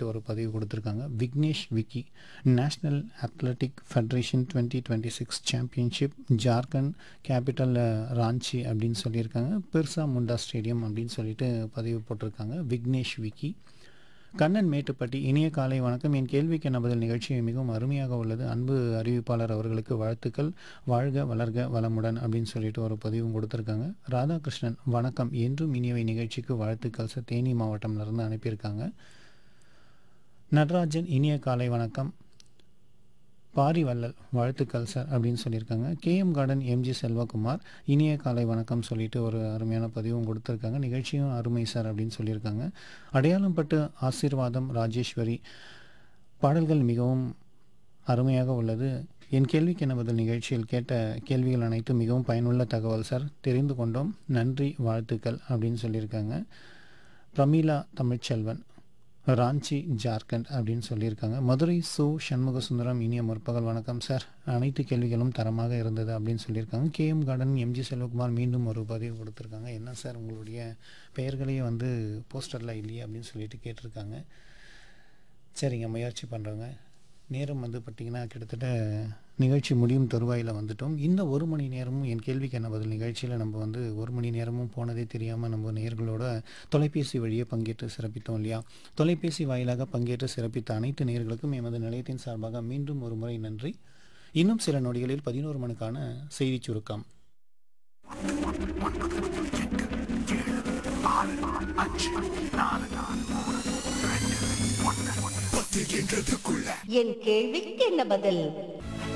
சொல்லிட்டு ஒரு பதிவு கொடுத்துருக்காங்க Vignesh Vicky national athletic federation twenty twenty six championship Jharkhand capital Ranchi அப்படின்னு சொல்லியிருக்காங்க பிர்சா முண்டா ஸ்டேடியம் அப்படின்னு சொல்லிட்டு பதிவு போட்டிருக்காங்க விக்னேஷ் விக்கி கண்ணன் மேட்டுப்பட்டி இனிய காலை வணக்கம் என் கேள்விக்கு என்ன பதில் நிகழ்ச்சி மிகவும் அருமையாக உள்ளது அன்பு அறிவிப்பாளர் அவர்களுக்கு வாழ்த்துக்கள் வாழ்க வளர்க வளமுடன் அப்படின்னு சொல்லிட்டு ஒரு பதிவும் கொடுத்துருக்காங்க ராதாகிருஷ்ணன் வணக்கம் என்றும் இனியவை நிகழ்ச்சிக்கு வாழ்த்துக்கள் சார் தேனி மாவட்டம்ல இருந்து அனுப்பியிருக்காங்க நடராஜன் இனிய காலை வணக்கம் பாரிவள்ளல் வாழ்த்துக்கள் சார் அப்படின்னு சொல்லியிருக்காங்க கேஎம் கார்டன் எம்ஜி செல்வகுமார் இனிய காலை வணக்கம் சொல்லிட்டு ஒரு அருமையான பதிவும் கொடுத்துருக்காங்க நிகழ்ச்சியும் அருமை சார் அப்படின்னு சொல்லியிருக்காங்க அடையாளம் பட்டு ஆசீர்வாதம் ராஜேஸ்வரி பாடல்கள் மிகவும் அருமையாக உள்ளது என் கேள்விக்கு என்ன பதில் நிகழ்ச்சியில் கேட்ட கேள்விகள் அனைத்தும் மிகவும் பயனுள்ள தகவல் சார் தெரிந்து கொண்டோம் நன்றி வாழ்த்துக்கள் அப்படின்னு சொல்லியிருக்காங்க பிரமீளா தமிழ்ச்செல்வன் ராஞ்சி ஜார்க்கண்ட் அப்படின்னு சொல்லியிருக்காங்க மதுரை சு சண்முக சுந்தரம் இனிய முற்பகல் வணக்கம் சார் அனைத்து கேள்விகளும் தரமாக இருந்தது அப்படின்னு சொல்லியிருக்காங்க கேஎம் கார்டன் எம்ஜி செல்வகுமார் மீண்டும் ஒரு பதிவு கொடுத்துருக்காங்க என்ன சார் உங்களுடைய பெயர்களையே வந்து போஸ்டரில் இல்லையே அப்படின்னு சொல்லிட்டு கேட்டிருக்காங்க சரிங்க முயற்சி பண்ணுறோங்க நேரம் வந்து பார்த்திங்கன்னா கிட்டத்தட்ட நிகழ்ச்சி முடியும் தருவாயில் வந்துட்டோம் இந்த ஒரு மணி நேரமும் என் கேள்விக்கு என்ன பதில் நிகழ்ச்சியில் நம்ம வந்து ஒரு மணி நேரமும் போனதே தெரியாமல் நம்ம நேர்களோட தொலைபேசி வழியே பங்கேற்று சிறப்பித்தோம் இல்லையா தொலைபேசி வாயிலாக பங்கேற்று சிறப்பித்த அனைத்து நேர்களுக்கும் எமது நிலையத்தின் சார்பாக மீண்டும் ஒரு முறை நன்றி இன்னும் சில நொடிகளில் பதினோரு மணிக்கான செய்திச் சுருக்கம் என் கேள்விக்கு என்ன பதில்